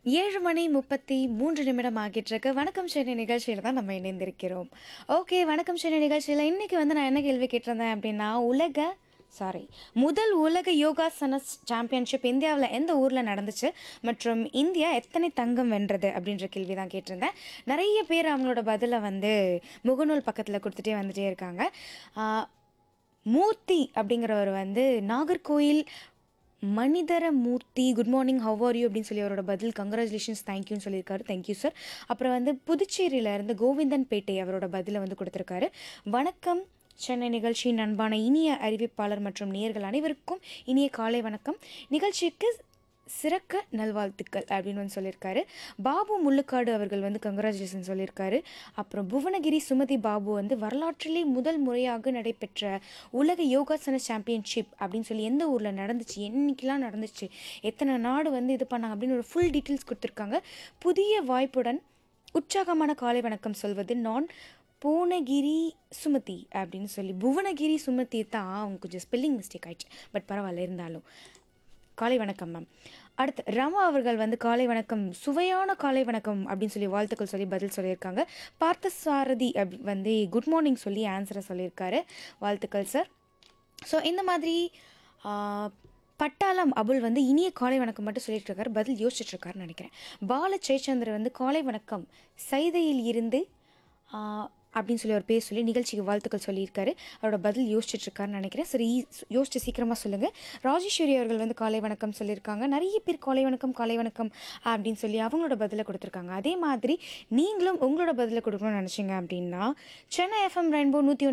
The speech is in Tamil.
ஏழு மணி முப்பத்தி மூன்று நிமிடம் ஆகிட்டு இருக்கு வணக்கம் சென்னை நிகழ்ச்சியில் தான் நம்ம இணைந்திருக்கிறோம் ஓகே வணக்கம் சென்னை நிகழ்ச்சியில் இன்னைக்கு வந்து நான் என்ன கேள்வி கேட்டிருந்தேன் அப்படின்னா உலக சாரி முதல் உலக யோகாசன சாம்பியன்ஷிப் இந்தியாவில் எந்த ஊரில் நடந்துச்சு மற்றும் இந்தியா எத்தனை தங்கம் வென்றது அப்படின்ற கேள்வி தான் கேட்டிருந்தேன் நிறைய பேர் அவங்களோட பதிலை வந்து முகநூல் பக்கத்தில் கொடுத்துட்டே வந்துட்டே இருக்காங்க ஆஹ், மூர்த்தி அப்படிங்கிறவர் வந்து நாகர்கோயில் மணிதர Murthy good morning how are you அப்படின்னு சொல்லி அவரோட பதில் கங்க்ராச்சுலேஷன்ஸ் தேங்க்யூன்னு சொல்லியிருக்காரு தேங்க்யூ சார் அப்புறம் வந்து புதுச்சேரியில இருந்து கோவிந்தன் பேட்டை அவரோட பதிலை வந்து கொடுத்துருக்காரு வணக்கம் சென்னை நிகழ்ச்சியின் அன்பான இனிய அறிவிப்பாளர் மற்றும் நேயர்கள் அனைவருக்கும் இனிய காலை வணக்கம் நிகழ்ச்சிக்கு சிறக்க நல்வாழ்த்துக்கள் அப்படின்னு வந்து சொல்லியிருக்காரு பாபு முள்ளுக்காடு அவர்கள் வந்து கங்க்ராச்சுலேஷன் சொல்லியிருக்காரு அப்புறம் புவனகிரி சுமதி பாபு வந்து வரலாற்றிலே முதல் முறையாக நடைபெற்ற உலக யோகாசன சாம்பியன்ஷிப் அப்படின்னு சொல்லி எந்த ஊரில் நடந்துச்சு என்னைக்கெல்லாம் நடந்துச்சு எத்தனை நாடு வந்து இது பண்ணாங்க அப்படின்னு ஒரு ஃபுல் டீட்டெயில்ஸ் கொடுத்துருக்காங்க புதிய வாய்ப்புடன் உற்சாகமான காலை வணக்கம் சொல்வது நான் பூனகிரி சுமதி அப்படின்னு சொல்லி புவனகிரி சுமதி தான் அவங்க கொஞ்சம் ஸ்பெல்லிங் மிஸ்டேக் ஆயிடுச்சு பட் பரவாயில்ல இருந்தாலும் காலை வணக்கம் மேம் அடுத்து ரமா அவர்கள் வந்து காலை வணக்கம் சுவையான காலை வணக்கம் அப்படின்னு சொல்லி வாழ்த்துக்கள் சொல்லி பதில் சொல்லியிருக்காங்க பார்த்தசாரதி அப் வந்து குட் மார்னிங் சொல்லி ஆன்சரை சொல்லியிருக்காரு வாழ்த்துக்கள் சார் ஸோ இந்த மாதிரி ஆ, பட்டாளம் அபுல் வந்து இனிய காலை வணக்கம் மட்டும் சொல்லிட்டு இருக்காரு பதில் யோசிச்சுட்டு இருக்காருன்னு நினைக்கிறேன் பால ஜெயச்சந்திரன் வந்து காலை வணக்கம் சைதையில் இருந்து ஆ, அப்படின்னு சொல்லி ஒரு பேர் சொல்லி நிகழ்ச்சிக்கு வாழ்த்துக்கள் சொல்லியிருக்காரு அவரோட பதில் யோசிச்சுட்டு இருக்காருன்னு நினைக்கிறேன் சரி யோசிச்சு சீக்கிரமாக சொல்லுங்கள் ராஜேஸ்வரி அவர்கள் வந்து காலை வணக்கம் சொல்லியிருக்காங்க நிறைய பேர் காலை வணக்கம் காலை வணக்கம் அப்படின்னு சொல்லி அவங்களோட பதிலை கொடுத்துருக்காங்க அதே மாதிரி நீங்களும் உங்களோட பதிலை கொடுக்கணும்னு நினச்சிங்க அப்படின்னா சென்னை எஃப்எம் ரெயின்போ நூற்றி